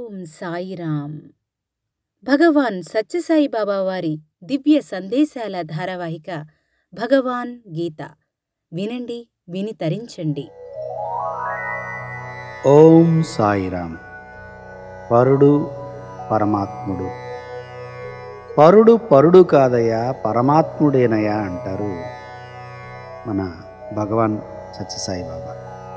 ఓం సాయిరామ్ భగవాన్ సత్యసాయి బాబా వారి దివ్య సందేశాల ధారావాహిక భగవాన్ గీత వినండి విని తరించండి ఓం సాయిరామ్ పరుడు పరమాత్ముడు పరుడు పరుడు కాదయ్యా పరమాత్ముడేనయ్యా అంటారు మన భగవాన్ సత్యసాయి బాబా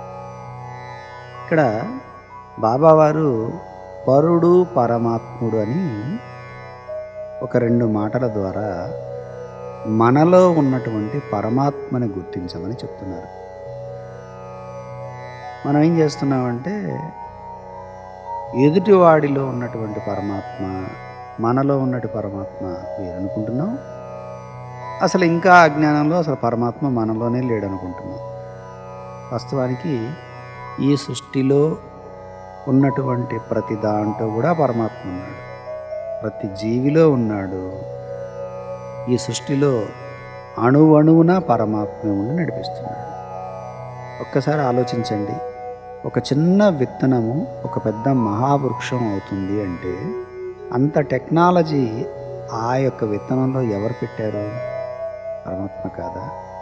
ఇక్కడ బాబావారు పరుడు పరమాత్ముడు అని ఒక రెండు మాటల ద్వారా మనలో ఉన్నటువంటి పరమాత్మని గుర్తించమని చెప్తున్నారు మనం ఏం చేస్తున్నామంటే ఎదుటివాడిలో ఉన్నటువంటి పరమాత్మ మనలో ఉన్నటి పరమాత్మ వేరనుకుంటున్నాం అసలు ఇంకా అజ్ఞానంలో అసలు పరమాత్మ మనలోనే లేడనుకుంటున్నాం వాస్తవానికి ఈ సృష్టిలో ఉన్నటువంటి ప్రతి దాంట్లో కూడా పరమాత్మ ఉన్నాడు ప్రతి జీవిలో ఉన్నాడు ఈ సృష్టిలో అణువణువున పరమాత్మ ఉండి నడిపిస్తున్నాడు ఒక్కసారి ఆలోచించండి ఒక చిన్న విత్తనము ఒక పెద్ద మహావృక్షం అవుతుంది అంటే అంత టెక్నాలజీ ఆ యొక్క విత్తనంలో ఎవరు పెట్టారు పరమాత్మ కాదా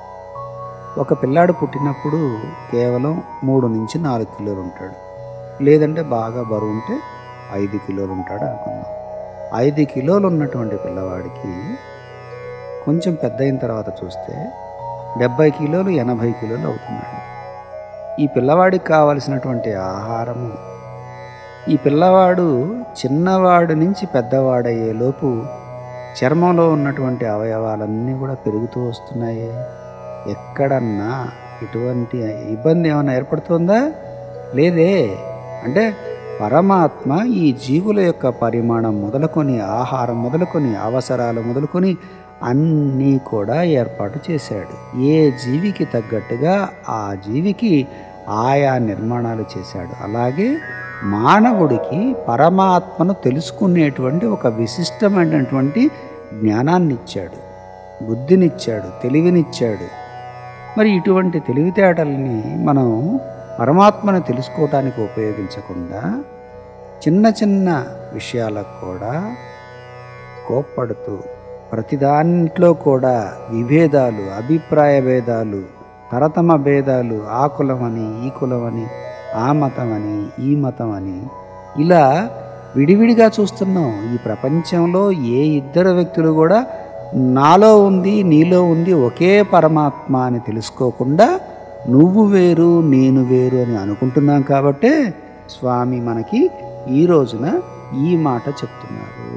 ఒక పిల్లాడు పుట్టినప్పుడు కేవలం మూడు నుంచి నాలుగు కిలోలు ఉంటాడు లేదంటే బాగా బరువు ఉంటే ఐదు కిలోలు ఉంటాడు అనుకుందాం ఐదు కిలోలు ఉన్నటువంటి పిల్లవాడికి కొంచెం పెద్ద అయిన తర్వాత చూస్తే డెబ్బై కిలోలు ఎనభై కిలోలు అవుతున్నాడు ఈ పిల్లవాడికి కావలసినటువంటి ఆహారము ఈ పిల్లవాడు చిన్నవాడు నుంచి పెద్దవాడయ్యే లోపు చర్మంలో ఉన్నటువంటి అవయవాలన్నీ కూడా పెరుగుతూ వస్తున్నాయి ఎక్కడన్నా ఇటువంటి ఇబ్బంది ఏమైనా ఏర్పడుతుందా లేదే అంటే పరమాత్మ ఈ జీవుల యొక్క పరిమాణం మొదలుకొని ఆహారం మొదలుకొని అవసరాలు మొదలుకొని అన్నీ కూడా ఏర్పాటు చేశాడు ఏ జీవికి తగ్గట్టుగా ఆ జీవికి ఆయా నిర్మాణాలు చేశాడు అలాగే మానవుడికి పరమాత్మను తెలుసుకునేటువంటి ఒక విశిష్టమైనటువంటి జ్ఞానాన్ని ఇచ్చాడు బుద్ధినిచ్చాడు తెలివినిచ్చాడు మరి ఇటువంటి తెలివితేటల్ని మనం పరమాత్మను తెలుసుకోవటానికి ఉపయోగించకుండా చిన్న చిన్న విషయాలకు కూడా కోప్పడుతూ ప్రతిదాంట్లో కూడా విభేదాలు అభిప్రాయ భేదాలు తరతమ భేదాలు ఆ కులమని ఈ కులమని ఆ మతమని ఈ మతమని ఇలా విడివిడిగా చూస్తున్నాం ఈ ప్రపంచంలో ఏ ఇద్దరు వ్యక్తులు కూడా నాలో ఉంది నీలో ఉంది ఒకే పరమాత్మ అని తెలుసుకోకుండా నువ్వు వేరు నేను వేరు అని అనుకుంటున్నాం కాబట్టే స్వామి మనకి ఈ రోజున ఈ మాట చెప్తున్నారు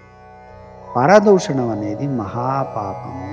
పరదూషణం అనేది మహాపాపము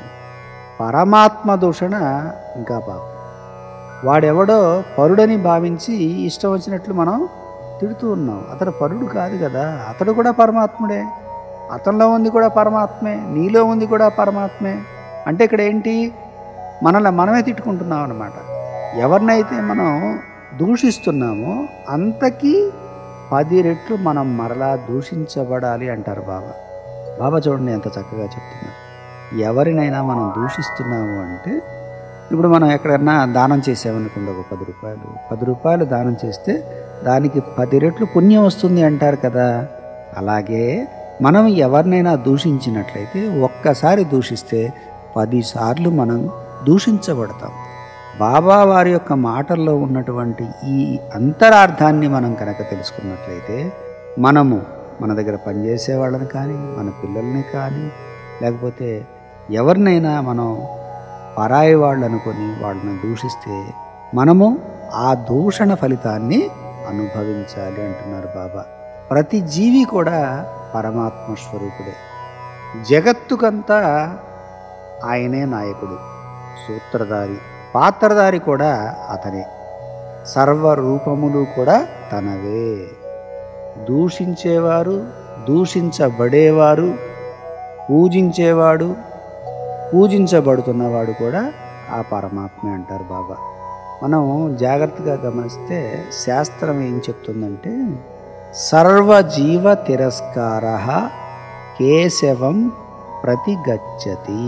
పరమాత్మ దూషణ ఇంకా పాపం వాడెవడో పరుడని భావించి ఇష్టం వచ్చినట్లు మనం తిడుతూ ఉన్నాం అతడు పరుడు కాదు కదా అతడు కూడా పరమాత్ముడే అతనిలో ఉంది కూడా పరమాత్మే నీలో ఉంది కూడా పరమాత్మే అంటే ఇక్కడ ఏంటి మనల్ని మనమే తిట్టుకుంటున్నాం అనమాట ఎవరినైతే మనం దూషిస్తున్నామో అంతకీ పది రెట్లు మనం మరలా దూషించబడాలి అంటారు బాబా బాబా చూడండి ఎంత చక్కగా చెప్తున్నారు ఎవరినైనా మనం దూషిస్తున్నాము అంటే ఇప్పుడు మనం ఎక్కడన్నా దానం చేసామనుకోండి ఒక పది రూపాయలు పది రూపాయలు దానం చేస్తే దానికి పది రెట్లు పుణ్యం వస్తుంది అంటారు కదా అలాగే మనం ఎవరినైనా దూషించినట్లయితే ఒక్కసారి దూషిస్తే పదిసార్లు మనం దూషించబడతాం బాబా వారి యొక్క మాటల్లో ఉన్నటువంటి ఈ అంతరార్థాన్ని మనం కనుక తెలుసుకున్నట్లయితే మనము మన దగ్గర పనిచేసే వాళ్ళని కానీ మన పిల్లల్ని కానీ లేకపోతే ఎవరినైనా మనం పరాయి వాళ్ళు అనుకొని వాళ్ళని దూషిస్తే మనము ఆ దూషణ ఫలితాన్ని అనుభవించాలి అంటున్నారు బాబా ప్రతి జీవి కూడా పరమాత్మ స్వరూపుడే జగత్తుకంతా ఆయనే నాయకుడు సూత్రధారి పాత్రధారి కూడా అతనే సర్వరూపములు కూడా తనవే దూషించేవారు దూషించబడేవారు పూజించేవాడు పూజించబడుతున్నవాడు కూడా ఆ పరమాత్మే అంటారు బాబా మనం జాగ్రత్తగా గమనిస్తే శాస్త్రం ఏం చెప్తుందంటే సర్వజీవ తిరస్కార కేశవం ప్రతిగచ్చతి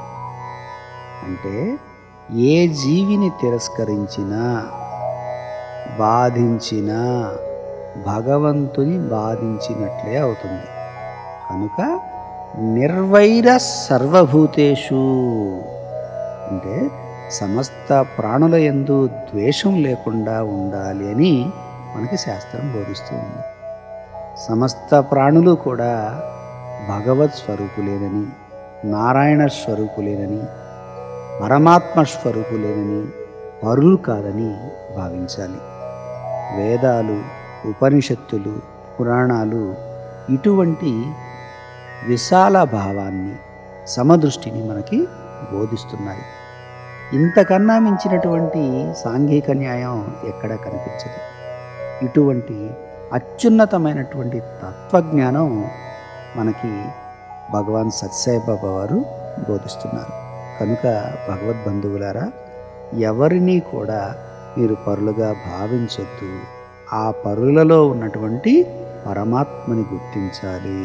అంటే ఏ జీవిని తిరస్కరించినా బాధించినా భగవంతుని బాధించినట్లే అవుతుంది కనుక నిర్వైర సర్వభూతేషు అంటే సమస్త ప్రాణుల యందు ద్వేషం లేకుండా ఉండాలి అని మనకి శాస్త్రం బోధిస్తూ ఉంది సమస్త ప్రాణులు కూడా భగవత్ స్వరూపులేనని నారాయణ స్వరూపులేనని పరమాత్మ స్వరూపులేనని పరులు కాదని భావించాలి వేదాలు ఉపనిషత్తులు పురాణాలు ఇటువంటి విశాల భావాన్ని సమదృష్టిని మనకి బోధిస్తున్నాయి ఇంతకన్నా మించినటువంటి సాంఘిక న్యాయం ఎక్కడ కనిపించదు ఇటువంటి అత్యున్నతమైనటువంటి తత్వజ్ఞానం మనకి భగవాన్ సత్సాయిబాబా వారు బోధిస్తున్నారు కనుక భగవద్బంధువులారా ఎవరిని కూడా మీరు పరులుగా భావించొద్దు ఆ పరులలో ఉన్నటువంటి పరమాత్మని గుర్తించాలి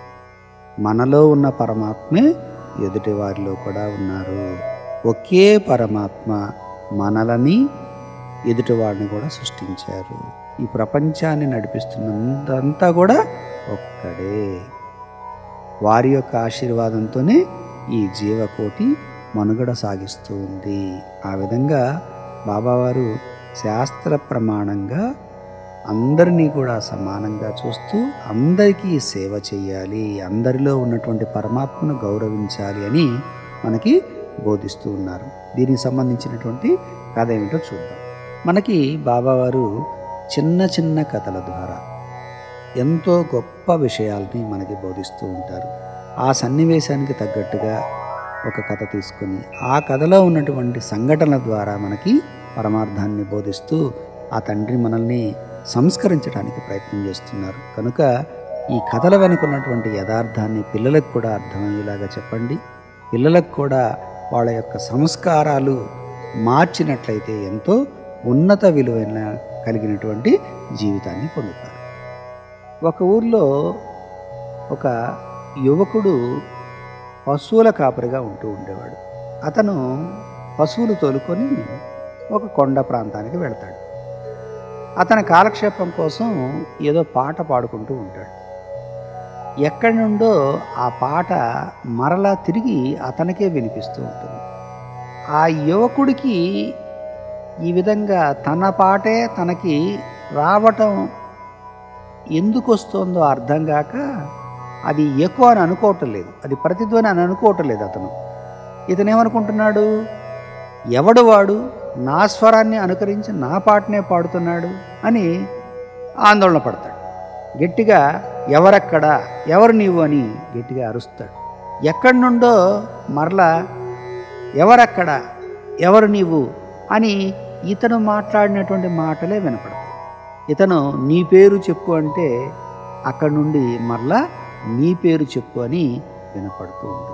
మనలో ఉన్న పరమాత్మే ఎదుటి వారిలో కూడా ఉన్నారు ఒకే పరమాత్మ మనలని ఎదుటివాడిని కూడా సృష్టించారు ఈ ప్రపంచాన్ని నడిపిస్తున్నంతా కూడా ఒక్కడే వారి యొక్క ఆశీర్వాదంతోనే ఈ జీవకోటి మనుగడ సాగిస్తూ ఉంది ఆ విధంగా బాబావారు శాస్త్ర ప్రమాణంగా అందరినీ కూడా సమానంగా చూస్తూ అందరికీ సేవ చేయాలి అందరిలో ఉన్నటువంటి పరమాత్మను గౌరవించాలి అని మనకి బోధిస్తూ ఉన్నారు దీనికి సంబంధించినటువంటి కథ ఏమిటో చూద్దాం మనకి బాబావారు చిన్న చిన్న కథల ద్వారా ఎంతో గొప్ప విషయాల్ని మనకి బోధిస్తూ ఉంటారు ఆ సన్నివేశానికి తగ్గట్టుగా ఒక కథ తీసుకొని ఆ కథలో ఉన్నటువంటి సంఘటనల ద్వారా మనకి పరమార్థాన్ని బోధిస్తూ ఆ తండ్రి మనల్ని సంస్కరించడానికి ప్రయత్నం చేస్తున్నారు కనుక ఈ కథల వెనుకున్నటువంటి యథార్థాన్ని పిల్లలకు కూడా అర్థమయ్యేలాగా చెప్పండి పిల్లలకు కూడా వాళ్ళ యొక్క సంస్కారాలు మార్చినట్లయితే ఎంతో ఉన్నత విలువైన కలిగినటువంటి జీవితాన్ని పొందుతారు ఒక ఊర్లో ఒక యువకుడు పశువుల కాపరిగా ఉంటూ ఉండేవాడు అతను పశువులు తోలుకొని ఒక కొండ ప్రాంతానికి వెళ్తాడు అతని కాలక్షేపం కోసం ఏదో పాట పాడుకుంటూ ఉంటాడు ఎక్కడి నుండో ఆ పాట మరలా తిరిగి అతనికే వినిపిస్తూ ఉంటుంది ఆ యువకుడికి ఈ విధంగా తన పాటే తనకి రావటం ఎందుకు వస్తుందో అర్థం కాక అది ఎక్కువ అని అనుకోవటం లేదు అది ప్రతిధ్వని అని అనుకోవటం లేదు అతను ఇతను ఏమనుకుంటున్నాడు ఎవడు వాడు నా స్వరాన్ని అనుకరించి నా పాటనే పాడుతున్నాడు అని ఆందోళన పడతాడు గట్టిగా ఎవరక్కడ ఎవరు నీవు అని గట్టిగా అరుస్తాడు ఎక్కడి నుండో మరలా ఎవరక్కడ ఎవరు నీవు అని ఇతను మాట్లాడినటువంటి మాటలే వినపడతాయి ఇతను నీ పేరు చెప్పు అంటే అక్కడి నుండి మరలా నీ పేరు చెప్పు అని వినపడుతూ ఉంటుంది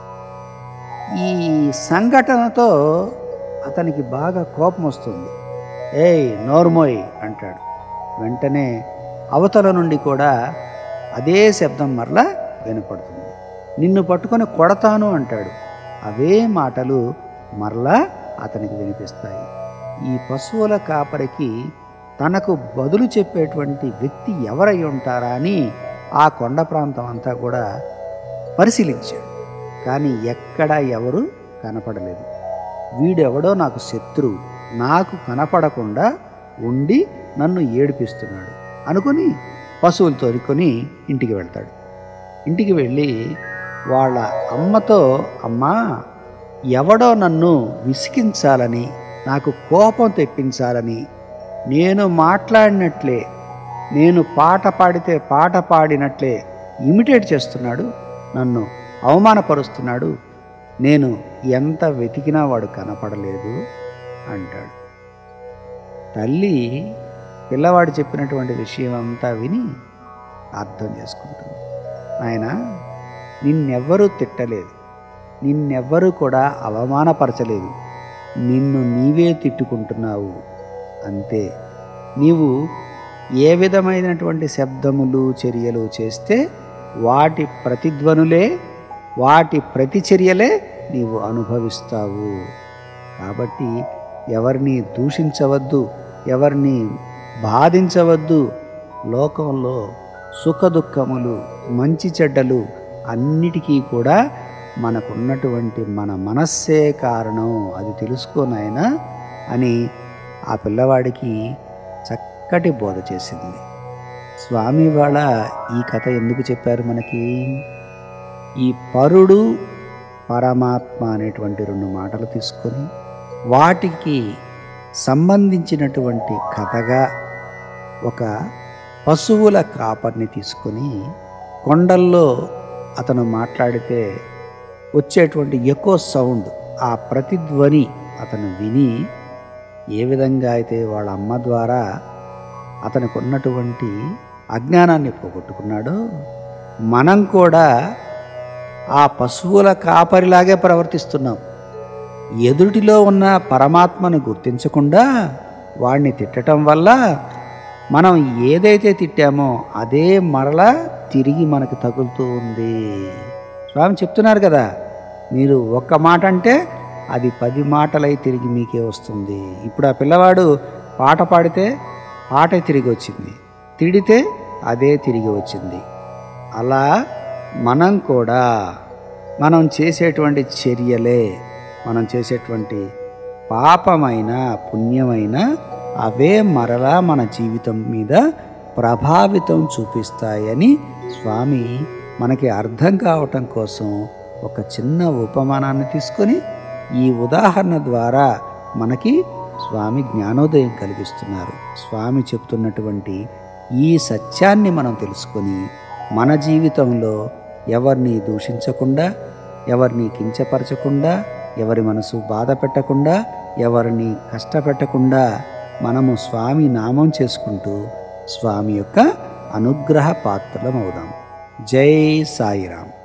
ఈ సంఘటనతో అతనికి బాగా కోపం వస్తుంది ఏయ్ నోర్మోయ్ అంటాడు వెంటనే అవతల నుండి కూడా అదే శబ్దం మరలా వినపడుతుంది నిన్ను పట్టుకొని కొడతాను అంటాడు అవే మాటలు మరలా అతనికి వినిపిస్తాయి ఈ పశువుల కాపరికి తనకు బదులు చెప్పేటువంటి వ్యక్తి ఎవరై ఉంటారా అని ఆ కొండ ప్రాంతం అంతా కూడా పరిశీలించాడు కానీ ఎక్కడ ఎవరు కనపడలేదు వీడెవడో నాకు శత్రువు నాకు కనపడకుండా ఉండి నన్ను ఏడిపిస్తున్నాడు అనుకుని పశువులు తోలుకొని ఇంటికి వెళ్తాడు ఇంటికి వెళ్ళి వాళ్ళ అమ్మతో అమ్మా ఎవడో నన్ను విసిగించాలని నాకు కోపం తెప్పించాలని నేను మాట్లాడినట్లే నేను పాట పాడితే పాట పాడినట్లే ఇమిటేట్ చేస్తున్నాడు నన్ను అవమానపరుస్తున్నాడు నేను ఎంత వెతికినా వాడు కనపడలేదు అంటాడు తల్లి పిల్లవాడు చెప్పినటువంటి విషయం అంతా విని అర్థం చేసుకుంటుంది ఆయన నిన్నెవ్వరూ తిట్టలేదు నిన్నెవ్వరూ కూడా అవమానపరచలేదు నిన్ను నీవే తిట్టుకుంటున్నావు అంతే నీవు ఏ విధమైనటువంటి శబ్దములు చర్యలు చేస్తే వాటి ప్రతిధ్వనులే వాటి ప్రతిచర్యలే నీవు అనుభవిస్తావు కాబట్టి ఎవరిని దూషించవద్దు ఎవరిని బాధించవద్దు లోకంలో సుఖదుఖములు మంచి చెడ్డలు అన్నిటికీ కూడా మనకున్నటువంటి మన మనస్సే కారణం అది తెలుసుకోనాయనా అని ఆ పిల్లవాడికి చక్కటి బోధ చేసింది స్వామి వాళ్ళ ఈ కథ ఎందుకు చెప్పారు మనకి ఈ పరుడు పరమాత్మ అనేటువంటి రెండు మాటలు తీసుకొని వాటికి సంబంధించినటువంటి కథగా ఒక పశువుల కాపర్ని తీసుకొని కొండల్లో అతను మాట్లాడితే వచ్చేటువంటి ఎకో సౌండ్ ఆ ప్రతిధ్వని అతను విని ఏ విధంగా అయితే వాళ్ళ అమ్మ ద్వారా అతనికి ఉన్నటువంటి అజ్ఞానాన్ని పోగొట్టుకున్నాడో మనం కూడా ఆ పశువుల కాపరిలాగే ప్రవర్తిస్తున్నాం ఎదుటిలో ఉన్న పరమాత్మను గుర్తించకుండా వాడిని తిట్టడం వల్ల మనం ఏదైతే తిట్టామో అదే మరలా తిరిగి మనకు తగులుతూ ఉంది స్వామి చెప్తున్నారు కదా మీరు ఒక్క మాట అంటే అది పది మాటలై తిరిగి మీకే వస్తుంది ఇప్పుడు ఆ పిల్లవాడు పాట పాడితే పాటే తిరిగి వచ్చింది తిడితే అదే తిరిగి వచ్చింది అలా మనం కూడా మనం చేసేటువంటి చర్యలే మనం చేసేటువంటి పాపమైన పుణ్యమైన అవే మరలా మన జీవితం మీద ప్రభావితం చూపిస్తాయని స్వామి మనకి అర్థం కావటం కోసం ఒక చిన్న ఉపమానాన్ని తీసుకొని ఈ ఉదాహరణ ద్వారా మనకి స్వామి జ్ఞానోదయం కలిగిస్తున్నారు స్వామి చెప్తున్నటువంటి ఈ సత్యాన్ని మనం తెలుసుకొని మన జీవితంలో ఎవరిని దూషించకుండా ఎవరిని కించపరచకుండా ఎవరి మనసు బాధ పెట్టకుండా ఎవరిని కష్టపెట్టకుండా మనము స్వామి నామం చేసుకుంటూ స్వామి యొక్క అనుగ్రహ పాత్రలం అవుదాం జై సాయిరాం